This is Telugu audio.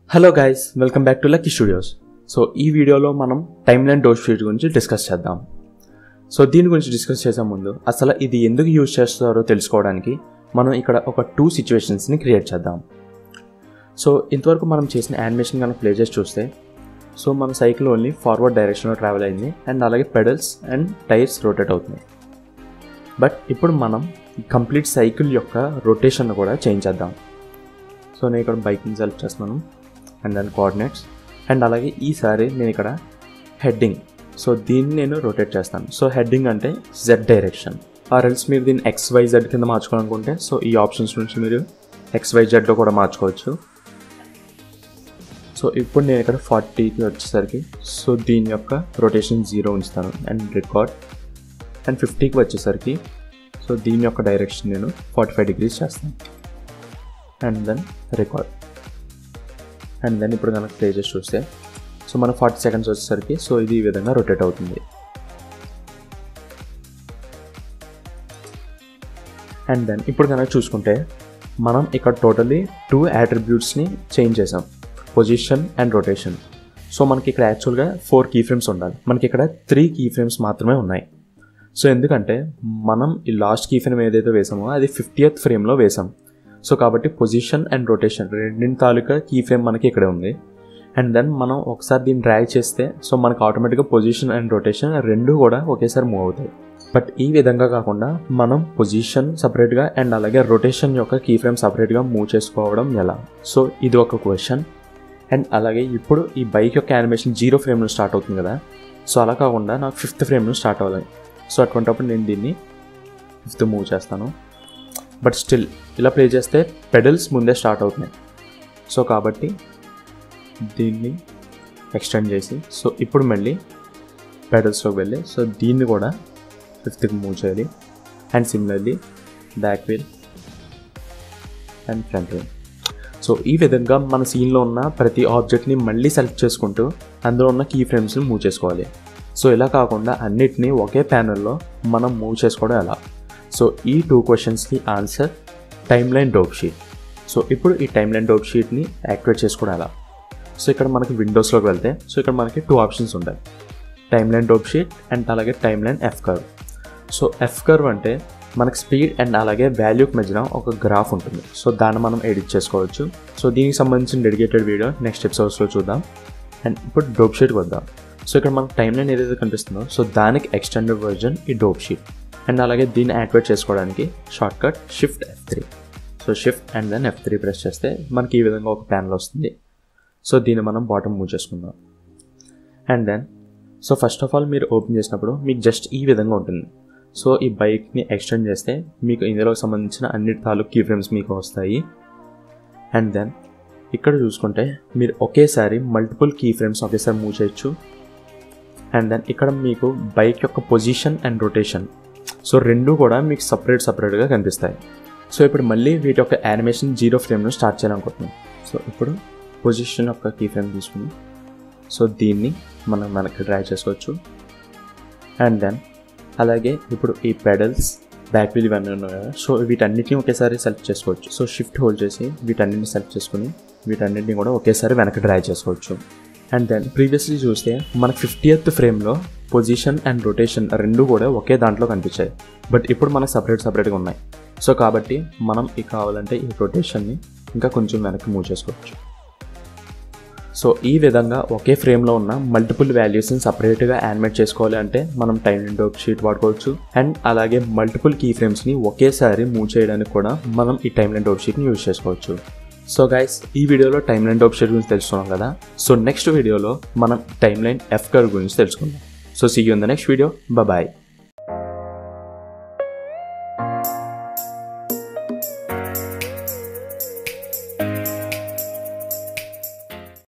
hello guys welcome back to Lucky Studios so ఈ వీడియోలో మనం టైమ్ లైన్ డోర్ షీట్ గురించి డిస్కస్ చేద్దాం సో దీని గురించి డిస్కస్ చేసే ముందు అసలు ఇది ఎందుకు యూజ్ చేస్తారో తెలుసుకోవడానికి మనం ఇక్కడ ఒక టూ సిచ్యువేషన్స్ని క్రియేట్ చేద్దాం సో ఇంతవరకు మనం చేసిన యానిమేషన్ కనుక ప్లే చేసి చూస్తే సో మన సైకిల్ ఓన్లీ ఫార్వర్డ్ డైరెక్షన్లో ట్రావెల్ అయింది అండ్ అలాగే పెడల్స్ అండ్ టైర్స్ రొటేట్ అవుతున్నాయి బట్ ఇప్పుడు మనం కంప్లీట్ సైకిల్ యొక్క రొటేషన్ కూడా చేంజ్ చేద్దాం సో నేను ఇక్కడ బైక్ని సెలెక్ట్ చేస్తున్నాను అండ్ దాని కోఆర్డినేట్స్ అండ్ అలాగే ఈసారి నేను ఇక్కడ హెడ్డింగ్ సో దీన్ని నేను రొటేట్ చేస్తాను సో హెడ్డింగ్ అంటే జెడ్ డైరెక్షన్ ఆర్ ఎల్స్ మీరు దీన్ని ఎక్స్ వై జెడ్ కింద మార్చుకోవాలనుకుంటే సో ఈ ఆప్షన్స్ నుంచి మీరు ఎక్స్ వై జెడ్లో కూడా మార్చుకోవచ్చు సో ఇప్పుడు నేను ఇక్కడ ఫార్టీకి వచ్చేసరికి సో దీని యొక్క రొటేషన్ జీరో ఉంచుతాను అండ్ రికార్డ్ అండ్ ఫిఫ్టీకి వచ్చేసరికి సో దీని యొక్క డైరెక్షన్ నేను ఫార్టీ ఫైవ్ డిగ్రీస్ చేస్తాను and then record and then ఇప్పుడు కనుక ప్లే చేసి చూస్తే సో మన ఫార్టీ సెకండ్స్ వచ్చేసరికి సో ఇది ఈ విధంగా రొటేట్ అవుతుంది అండ్ దెన్ ఇప్పుడు కనుక చూసుకుంటే మనం ఇక్కడ టోటలీ టూ యాట్రిబ్యూట్స్ని చేంజ్ చేసాం పొజిషన్ అండ్ రొటేషన్ సో మనకి ఇక్కడ యాక్చువల్గా ఫోర్ కీ ఫ్రేమ్స్ ఉండాలి మనకి ఇక్కడ త్రీ కీ ఫ్రేమ్స్ మాత్రమే ఉన్నాయి సో ఎందుకంటే మనం ఈ లాస్ట్ కీ ఫ్రేమ్ ఏదైతే వేసామో అది ఫిఫ్టీయత్ ఫ్రేమ్లో వేసాం సో కాబట్టి పొజిషన్ అండ్ రొటేషన్ రెండింటి తాలూకా కీ ఫ్రేమ్ మనకి ఇక్కడే ఉంది అండ్ దెన్ మనం ఒకసారి దీన్ని డ్రాగ్ చేస్తే సో మనకు ఆటోమేటిక్గా పొజిషన్ అండ్ రొటేషన్ రెండు కూడా ఒకేసారి మూవ్ అవుతాయి బట్ ఈ విధంగా కాకుండా మనం పొజిషన్ సపరేట్గా అండ్ అలాగే రొటేషన్ యొక్క కీ ఫ్రేమ్ సపరేట్గా మూవ్ చేసుకోవడం ఎలా సో ఇది ఒక క్వశ్చన్ అండ్ అలాగే ఇప్పుడు ఈ బైక్ యొక్క యానిమేషన్ జీరో ఫ్రేమ్లో స్టార్ట్ అవుతుంది కదా సో అలా కాకుండా నాకు ఫిఫ్త్ ఫ్రేమ్లో స్టార్ట్ అవ్వాలి సో అటువంటిప్పుడు నేను దీన్ని ఫిఫ్త్ మూవ్ చేస్తాను బట్ స్టిల్ ఇలా ప్లే చేస్తే పెడల్స్ ముందే స్టార్ట్ అవుతున్నాయి సో కాబట్టి దీన్ని ఎక్స్టెండ్ చేసి సో ఇప్పుడు మళ్ళీ పెడల్స్లోకి వెళ్ళి సో దీన్ని కూడా ఫిఫ్త్కి మూవ్ చేయాలి and similarly back wheel and front wheel so ఈ విధంగా మన సీన్లో ఉన్న ప్రతి ఆబ్జెక్ట్ని మళ్ళీ సెలెక్ట్ చేసుకుంటూ అందులో ఉన్న కీ ఫ్రేమ్స్ని మూవ్ చేసుకోవాలి సో ఇలా కాకుండా అన్నిటినీ ఒకే ప్యానల్లో మనం మూవ్ చేసుకోవడం ఎలా సో ఈ టూ క్వశ్చన్స్కి answer time line dope sheet so ఇప్పుడు ఈ టైమ్ లైన్ డోప్ షీట్ని యాక్టివేట్ చేసుకోవడం ఎలా సో ఇక్కడ మనకి విండోస్లోకి వెళ్తే సో ఇక్కడ మనకి టూ ఆప్షన్స్ ఉంటాయి time line dope sheet and అలాగే time line F curve so F curve అంటే మనకి స్పీడ్ అండ్ అలాగే వాల్యూకి మధ్యన ఒక గ్రాఫ్ ఉంటుంది సో దాన్ని మనం ఎడిట్ చేసుకోవచ్చు సో దీనికి సంబంధించిన డెడికేటెడ్ వీడియో నెక్స్ట్ ఎపిసోడ్స్లో చూద్దాం అండ్ ఇప్పుడు డోప్ షీట్కి వద్దాం సో ఇక్కడ మనకు టైం లైన్ ఏదైతే కనిపిస్తుందో సో దానికి ఎక్స్టెండెడ్ వర్జన్ ఈ డోప్ షీట్ అండ్ అలాగే దీన్ని యాక్టివేట్ చేసుకోవడానికి shortcut shift F three so shift and then F three press చేస్తే మనకి ఈ విధంగా ఒక ప్యానల్ వస్తుంది సో దీన్ని మనం బాటమ్ మూవ్ చేసుకుందాం and then so first of all మీరు ఓపెన్ చేసినప్పుడు మీకు జస్ట్ ఈ విధంగా ఉంటుంది సో ఈ బైక్ని ఎక్స్టెండ్ చేస్తే మీకు ఇందులో సంబంధించిన అన్ని తాలూకు కీ ఫ్రేమ్స్ మీకు వస్తాయి అండ్ దెన్ ఇక్కడ చూసుకుంటే మీరు ఒకేసారి మల్టిపుల్ కీ ఫ్రేమ్స్ ఒకేసారి మూవ్ చేయొచ్చు అండ్ దెన్ ఇక్కడ మీకు బైక్ యొక్క పొజిషన్ అండ్ రొటేషన్ సో రెండు కూడా మీకు సపరేట్ సపరేట్గా కనిపిస్తాయి సో ఇప్పుడు మళ్ళీ వీటి యొక్క యానిమేషన్ జీరో ఫ్రేమ్ను స్టార్ట్ చేయాలనుకుంటున్నాం సో ఇప్పుడు పొజిషన్ యొక్క కీ ఫ్రేమ్ తీసుకుని సో దీన్ని మనం మనకి డ్రైవ్ చేసుకోవచ్చు అండ్ దెన్ అలాగే ఇప్పుడు ఈ పెడల్స్ బ్యాక్ వీల్ ఇవన్నీ ఉన్నాయి కదా సో వీటన్నిటిని ఒకేసారి సెలెక్ట్ చేసుకోవచ్చు సో షిఫ్ట్ హోల్డ్ చేసి వీటన్నిటిని సెలెక్ట్ చేసుకుని వీటన్నిటిని కూడా ఒకేసారి వెనక్కి డ్రైవ్ చేసుకోవచ్చు అండ్ దెన్ ప్రీవియస్లీ చూస్తే మనకి ఫిఫ్టీయత్ ఫ్రేమ్లో పొజిషన్ అండ్ రొటేషన్ రెండు కూడా ఒకే దాంట్లో కనిపించాయి బట్ ఇప్పుడు మనకు సపరేట్ సపరేట్గా ఉన్నాయి సో కాబట్టి మనం ఈ కావాలంటే ఈ రొటేషన్ని ఇంకా కొంచెం వెనక్కి మూవ్ చేసుకోవచ్చు సో ఈ విధంగా ఒకే ఫ్రేమ్లో ఉన్న మల్టిపుల్ వాల్యూస్ని సపరేట్గా యానిమేట్ చేసుకోవాలి అంటే మనం టైమ్ అండ్ డోప్ షీట్ వాడుకోవచ్చు అండ్ అలాగే మల్టిపుల్ కీ ఫ్రేమ్స్ని ఒకేసారి మూవ్ చేయడానికి కూడా మనం ఈ టైమ్ అండ్ డోప్ షీట్ని యూజ్ చేసుకోవచ్చు సో గైస్ ఈ వీడియోలో టైమ్ లైన్ డోప్ షీట్ గురించి తెలుసుకున్నాం కదా సో నెక్స్ట్ వీడియోలో మనం టైమ్ లైన్ ఎఫ్ కర్ గురించి తెలుసుకుందాం so see you in the next video bye